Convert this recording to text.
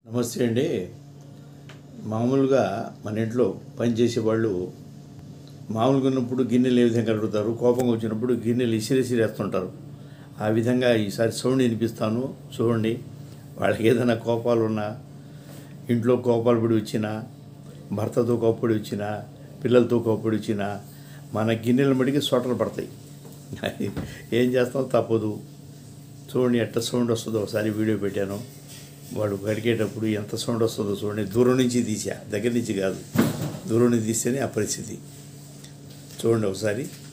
నమస్తే అండి మామూలుగా మన ఇంట్లో పనిచేసే వాళ్ళు మామూలుగా ఉన్నప్పుడు గిన్నెలు ఏ విధంగా కడుగుతారు కోపంగా వచ్చినప్పుడు గిన్నెలు ఇసిరిసిరేస్తుంటారు ఆ విధంగా ఈసారి సౌండ్ వినిపిస్తాను చూడండి వాళ్ళకి ఏదైనా కోపాలు ఉన్నా ఇంట్లో కోపాలు పడి వచ్చినా భర్తతో కోపడి వచ్చినా పిల్లలతో కోపడి వచ్చినా మన గిన్నెల మడికి సొటలు పడతాయి ఏం చేస్తాం తప్పదు చూడండి ఎట్ట సౌండ్ వస్తుందో ఒకసారి వీడియో పెట్టాను వాడు గడికేటప్పుడు ఎంత సౌండ్ వస్తుందో చూడండి దూరం నుంచి తీసా దగ్గర నుంచి కాదు దూరం నుంచి తీస్తేనే ఆ పరిస్థితి చూడండి ఒకసారి